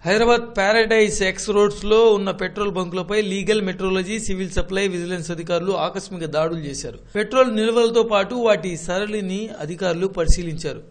Hyderabad paradise X roads లో ఉన్న petrol బంకులపై legal metrology civil supply vigilance అధికారులు ఆకస్మిక దాడులు చేశారు పెట్రోల్ నిల్వలతో పాటు వాటి సరళిని అధికారులు పరిశీలించారు